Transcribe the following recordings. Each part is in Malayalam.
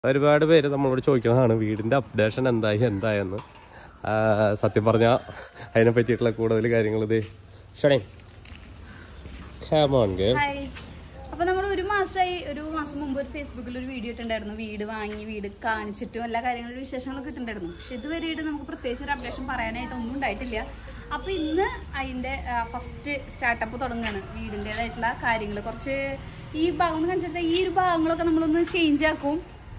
ഒരുപാട് പേര് നമ്മളോട് ചോദിക്കുന്നതാണ് വീടിന്റെ അപ്ഡേഷൻ എന്തായി എന്തായെന്ന് ആ, സത്യം പറഞ്ഞാൽ അതിനെ പറ്റിയിട്ടുള്ള കൂടുതൽ കാര്യങ്ങൾ ഇത് ഷണേ ഹാമോൺ ഗേൾ ഹായ് അപ്പൊ നമ്മൾ ഒരു മാസമായി ഒരു മാസം മുമ്പ് ഒരു ഫേസ്ബുക്കിൽ ഒരു വീഡിയോ ഇട്ടുണ്ടായിരുന്നു വീട് വാങ്ങി വീട് കാണിച്ചിട്ടും എല്ലാ കാര്യങ്ങളും വിശേഷങ്ങളൊക്കെ ഇട്ടിട്ടുണ്ടായിരുന്നു പക്ഷെ ഇതുവരെയായിട്ട് നമുക്ക് പ്രത്യേകിച്ച് ഒരു അപ്ഡേഷൻ പറയാനായിട്ട് ഒന്നും ഉണ്ടായിട്ടില്ല അപ്പൊ ഇന്ന് അതിന്റെ ഫസ്റ്റ് സ്റ്റാർട്ടപ്പ് തുടങ്ങുകയാണ് വീടിൻ്റെതായിട്ടുള്ള കാര്യങ്ങൾ കുറച്ച് ഈ ഭാഗം ഒന്ന് കാണിച്ചിട്ട് ഈ ഒരു ഭാഗങ്ങളൊക്കെ നമ്മളൊന്ന് ചേഞ്ച് ആക്കും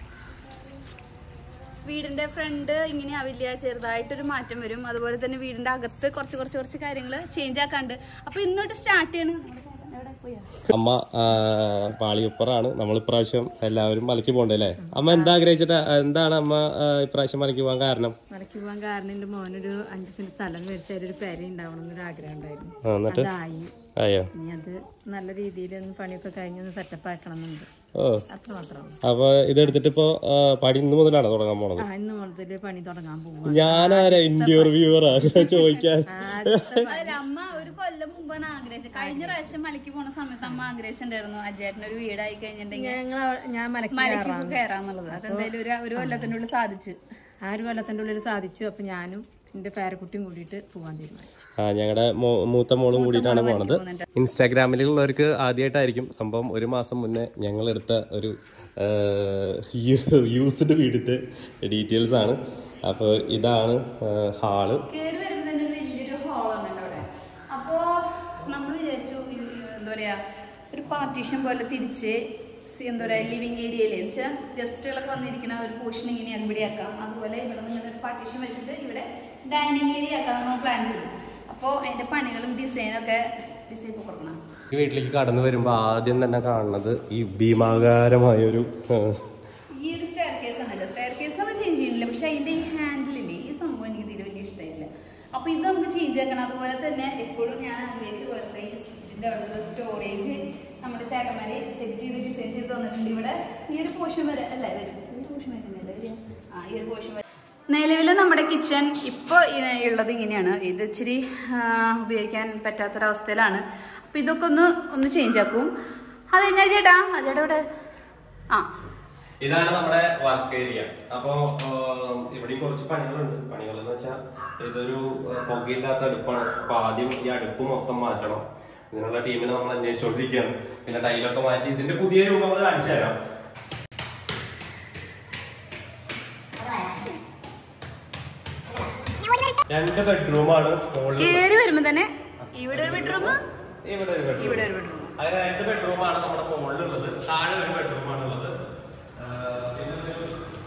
വീടിന്റെ ഫ്രണ്ട് ഇങ്ങനെ ആവില്ല ചെറുതായിട്ടൊരു മാറ്റം വരും അതുപോലെ തന്നെ വീടിന്റെ അകത്ത് കുറച്ച് കുറച്ച് കുറച്ച് കാര്യങ്ങൾ ചേഞ്ച് ആക്കാണ്ട് അപ്പൊ ഇന്നോട്ട് സ്റ്റാർട്ട് ചെയ്യണം എവിടെ പോയാ അമ്മ ആ, പാളിയുപ്പറാണ് നമ്മൾ ഇപ്രാവശ്യം എല്ലാവരും മലയ്ക്ക് പോകണ്ടേ അല്ലേ അമ്മ എന്താ ആഗ്രഹിച്ചിട്ട് എന്താണ് അമ്മ ആ, ഇപ്രാവശ്യം മലയ്ക്ക് പോകാൻ കാരണം മലയ്ക്ക് പോകാൻ കാരണം എൻ്റെ മോനൊരു അഞ്ച് സെന്റ് സ്ഥലം മേടിച്ച് അതിലൊരു പെര ഉണ്ടാവണം എന്നൊരു ആഗ്രഹം ഉണ്ടായിരുന്നു ആ, എന്നിട്ട് അതായി അയ്യോ ഇനി അത് നല്ല രീതിയിൽ ഒന്ന് പണിയൊക്കെ കഴിഞ്ഞ് ഒന്ന് സെറ്റപ്പ് ആക്കണം എന്നുണ്ട് ഓ അത്ര മാത്രമാണ് അപ്പൊ ഇതെടുത്തിട്ട് ഇപ്പോ ആ, പണി ഇന്ന് മുതലാണ് തുടങ്ങാൻ പോണത് ആ ഇന്ന് മുതൽ പണി തുടങ്ങാൻ പോവുക ഞാനാരാ ഇന്റർവ്യൂവറാ ചോദിക്കാൻ അതല്ല അമ്മ ഒരു കൊല്ലം മുമ്പാണ് ആഗ്രഹിച്ചത് കഴിഞ്ഞ പ്രാവശ്യം മലയ്ക്ക് പോണ സമയത്ത് അമ്മ ആഗ്രഹിച്ചിട്ടുണ്ടായിരുന്നു അജേട്ടന് ഒരു വീടായി കഴിഞ്ഞിട്ടുണ്ടെങ്കിൽ ഞങ്ങൾ ഞാൻ മലയ്ക്ക് മലയ്ക്ക് കയറാന്നുള്ളത് അതെന്തായാലും ഒരു ഒരു കൊല്ലത്തിന്റെ ഉള്ളിൽ സാധിച്ചു ആ ഒരു കൊല്ലത്തിൻ്റെ ഉള്ളിൽ സാധിച്ചു അപ്പം ഞാനും എൻ്റെ പേരക്കുട്ടിയും കൂടിയിട്ട് പോകാൻ തീരുമാനിച്ചു ആ ഞങ്ങളുടെ മൂത്ത മോളും കൂടിയിട്ടാണ് പോണത് ഇൻസ്റ്റാഗ്രാമിലുള്ളവർക്ക് ആദ്യമായിട്ടായിരിക്കും സംഭവം ഒരു മാസം മുന്നേ ഞങ്ങൾ എടുത്ത ഒരു യൂസ്ഡ് വീടിന്റെ ഡീറ്റെയിൽസ് ആണ് അപ്പോൾ ഇതാണ് ഹാള് കയറി വരുമ്പോൾ തന്നെ ഒരു വലിയൊരു ഹാളാണ് അവിടെ അപ്പോ നമ്മൾ വിചാരിച്ചു ഇത് എന്താ പറയാ ഒരു പാർട്ടീഷൻ പോലെ തിരിച്ച് സി- എന്താ പറയാ ലിവിങ് ഏരിയയിൽ വെച്ചാൽ ഗസ്റ്റുകളൊക്കെ വന്നിരിക്കുന്ന ഒരു പോർഷൻ ഇങ്ങനെ ഇവിടെ ആക്കാം അതുപോലെ ഇവിടെ നിന്ന് ഒരു പാർട്ടീഷൻ വെച്ചിട്ട് ഇവിടെ ഡൈനിങ് ഏരിയ ആക്കാം നമ്മൾ പ്ലാൻ ചെയ്തു അപ്പോൾ അതിന്റെ പണികളും ഡിസൈനൊക്കെ ഡിസൈൻ ഇപ്പോൾ കൊടുക്കണം ഈ വീട്ടിലേക്ക് കടന്നു വരുമ്പോൾ ആദ്യം തന്നെ കാണുന്നത് ഈ ഭീമാകാരമായ ഒരു ഈ ഒരു സ്റ്റെയർ കേസ് ആണ് കേട്ടോ സ്റ്റെയർ കേസ് നമ്മൾ ചേഞ്ച് ചെയ്യുന്നില്ല പക്ഷെ അതിന്റെ ഈ ഹാൻഡിലില്ലേ ഈ സംഭവം എനിക്ക് തീരെ വലിയ ഇഷ്ടമായില്ല അപ്പൊ ഇത് നമുക്ക് ചേഞ്ച് ആക്കണം അതുപോലെ തന്നെ എപ്പോഴും ഞാൻ ആഗ്രഹിച്ച പോലത്തെ ഈ ഇതിന്റെ അവിടെ ഒരു സ്റ്റോറേജ് നമ്മുടെ ചേട്ടന്മാരെ സെറ്റ് ചെയ്ത് ഡിസൈൻ ചെയ്ത് തന്നിട്ടുണ്ട് ഇവിടെ ഈ ഒരു പോർഷൻ വരെ അല്ല വരും ഈ ഒരു പോർഷൻ വരുന്നില്ല വരിക ആ ഈ ഒരു പോർഷൻ വരെ നിലവിൽ നമ്മുടെ കിച്ചൺ ഇപ്പോൾ ഉള്ളത് ഇങ്ങനെയാണ് ഇത് ഇച്ചിരി ആ, ഉപയോഗിക്കാൻ പറ്റാത്തൊരവസ്ഥയിലാണ് അപ്പം ഇതൊക്കെ ഒന്ന് ഒന്ന് ചേഞ്ച് ആക്കും അത് കഴിഞ്ഞാൽ ചേട്ടാ ആ ചേട്ടാ ഇവിടെ ആ ഇതാണ് നമ്മുടെ വർക്ക് ഏരിയ അപ്പോ ഇവിടെ കുറച്ച് പണികളുണ്ട് പണികൾ എന്ന് വെച്ചാൽ ഇതൊരു ആ, പുകയില്ലാത്ത അടുപ്പാണ് അപ്പൊ ആദ്യം ഈ അടുപ്പ് മൊത്തം മാറ്റണം ഇതിനുള്ള ടീമിനെ നമ്മൾ അന്വേഷിച്ചുകൊണ്ടിരിക്കുകയാണ് പിന്നെ ടൈലൊക്കെ മാറ്റി ഇതിന്റെ പുതിയ രൂപം നമ്മൾ കാണിച്ചു തരാം രണ്ട് ബെഡ്റൂമാണ് മുകളിൽ കേറി വരുമ്പോ തന്നെ ഇവിടെ ഒരു ബെഡ്റൂം ഇവിടെ ഒരു ബെഡ്റൂം ഇവിടെ ഒരു ബെഡ്റൂം അങ്ങനെ രണ്ട് ബെഡ്റൂമാണ് നമ്മുടെ മുകളിലുള്ളത് താഴെ ഒരു ബെഡ്റൂമാണ് ഉള്ളത് ആ, പിന്നെ ഒരു-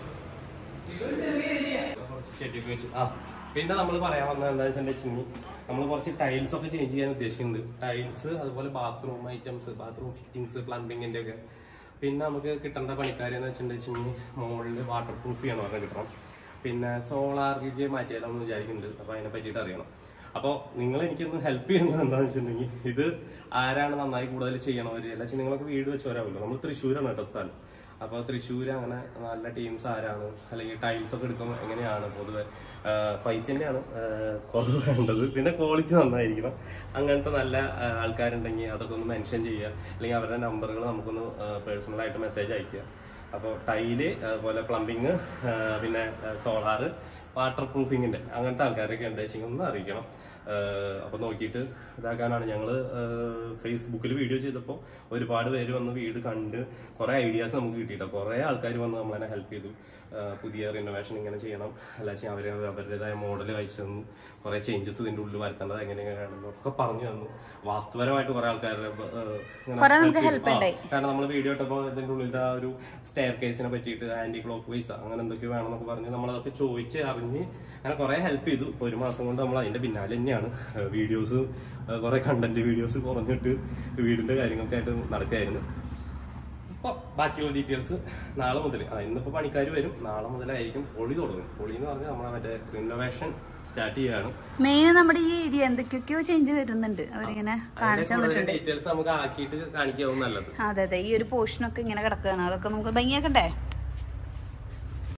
ഇതൊരു ചെറിയ area. കുറച്ച് ചെടിയൊക്കെ വെച്ച് ആ പിന്നെ നമ്മൾ പറയാൻ വന്നത് എന്താണെന്ന് വെച്ചിട്ടുണ്ടെങ്കിൽ നമ്മൾ കുറച്ച് ടൈൽസ് ഒക്കെ ചേഞ്ച് ചെയ്യാൻ ഉദ്ദേശിക്കുന്നുണ്ട് ടൈൽസ് അതുപോലെ ബാത്റൂം ഐറ്റംസ് ബാത്റൂം ഫിറ്റിങ്സ് പ്ലംബിങ്ങിന്റെ ഒക്കെ പിന്നെ നമുക്ക് കിട്ടേണ്ട പണിക്കാരെന്ന് വെച്ചിട്ടുണ്ടെങ്കിൽ മുകളിൽ വാട്ടർ പ്രൂഫ് ചെയ്യണം പറഞ്ഞാൽ കിട്ടണം പിന്നെ സോളാറിലേക്ക് മാറ്റിയാലോന്ന് വിചാരിക്കുന്നുണ്ട് അപ്പൊ അതിനെ പറ്റിയിട്ട് അറിയണം അപ്പോൾ നിങ്ങൾ എനിക്കൊന്ന് ഹെൽപ്പ് ചെയ്യേണ്ടത് എന്താണെന്ന് വെച്ചിട്ടുണ്ടെങ്കിൽ ഇത് ആരാണ് നന്നായി കൂടുതൽ ചെയ്യണവര് അല്ല വെച്ചാൽ നിങ്ങളൊക്കെ വീട് വെച്ചവരാവല്ലോ നമ്മൾ തൃശ്ശൂരാണ് കേട്ടോ സ്ഥലം അപ്പോൾ തൃശ്ശൂർ അങ്ങനെ നല്ല ടീംസ് ആരാണ് അല്ലെങ്കിൽ ടൈൽസ് ഒക്കെ എടുക്കുമ്പോൾ എങ്ങനെയാണ് പൊതുവെ പൈസൻ്റെയാണ് കുറവ് വേണ്ടത് പിന്നെ ക്വാളിറ്റി നന്നായിരിക്കണം അങ്ങനത്തെ നല്ല ആ, ആൾക്കാരുണ്ടെങ്കിൽ അതൊക്കെ ഒന്ന് മെൻഷൻ ചെയ്യുക അല്ലെങ്കിൽ അവരുടെ നമ്പറുകൾ നമുക്കൊന്ന് പേഴ്സണലായിട്ട് മെസ്സേജ് അയക്കുക അപ്പോൾ ടൈല് അതുപോലെ പ്ലംബിങ് പിന്നെ സോളാറ് വാട്ടർ പ്രൂഫിങ്ങിന്റെ അങ്ങനത്തെ ആൾക്കാരൊക്കെ ഉണ്ട് വെച്ചെങ്കിൽ ഒന്ന് അറിയിക്കണം അപ്പോൾ നോക്കിയിട്ട് ഇതാക്കാനാണ് ഞങ്ങൾ ഫേസ്ബുക്കിൽ വീഡിയോ ചെയ്തപ്പോൾ ഒരുപാട് പേര് വന്ന് വീട് കണ്ട് കുറേ ഐഡിയാസ് നമുക്ക് കിട്ടിയിട്ടോ കുറേ ആൾക്കാർ വന്ന് നമ്മളെന്നെ ഹെൽപ്പ് ചെയ്തു ആ, പുതിയ റിനോവേഷൻ ഇങ്ങനെ ചെയ്യണം അല്ലാതെ അവർ അവരുടേതായ മോഡൽ അയച്ചു തന്നു കുറേ ചേഞ്ചസ് ഇതിൻ്റെ ഉള്ളിൽ വരുത്തേണ്ടത് എങ്ങനെയാണെന്ന് ഒക്കെ പറഞ്ഞു തന്നു വാസ്തുപരമായിട്ട് കുറേ ആൾക്കാരുടെ ആ, ഇങ്ങനെ കുറേ നമുക്ക് help help ചെയ്തു. ആ, ഉണ്ടായി. കാരണം നമ്മൾ വീഡിയോ ഇട്ടപ്പോൾ ഇതിന്റെ ഉള്ളിലത്തെ ആ ഒരു സ്റ്റെയർ കേസിനെ പറ്റിയിട്ട് ആന്റി ക്ലോക്ക് വൈസ് അങ്ങനെ എന്തൊക്കെ വേണമെന്നൊക്കെ പറഞ്ഞ് നമ്മളതൊക്കെ ചോദിച്ച് അറിഞ്ഞ് അങ്ങനെ കുറെ ഹെൽപ്പ് ചെയ്തു ഇപ്പൊ ഒരു മാസം കൊണ്ട് നമ്മൾ അതിന്റെ പിന്നാലെ തന്നെയാണ് വീഡിയോസ് കുറെ കണ്ടന്റ് വീഡിയോസ് കുറഞ്ഞിട്ട് വീടിന്റെ കാര്യങ്ങൾക്കായിട്ട് നടക്കുകയായിരുന്നു അപ്പൊ ബാക്കിയുള്ള ഡീറ്റെയിൽസ് നാളെ മുതൽ ആ ഇന്നിപ്പോ പണിക്കാർ വരും നാളെ മുതലായിരിക്കും പൊളി തുടങ്ങും പൊളി എന്ന് പറഞ്ഞാൽ നമ്മളെ മറ്റേ റിനോവേഷൻ സ്റ്റാർട്ട് ചെയ്യുകയാണ് മെയിൻ നമ്മുടെ ഈ ഏരിയ എന്തൊക്കെയൊക്കെയോ ചേഞ്ച് വരുന്നുണ്ട് അവരിങ്ങനെ കാണിച്ചു തന്നിട്ടുണ്ട് ഡീറ്റെയിൽസ് നമുക്ക് ആക്കിയിട്ട് കാണിക്കാവും നല്ലത് അതെ അതെ ഈ ഒരു പോർഷനൊക്കെ ഇങ്ങനെ കിടക്കുകയാണ് അതൊക്കെ നമുക്ക് ഭംഗിയാക്കണ്ടേ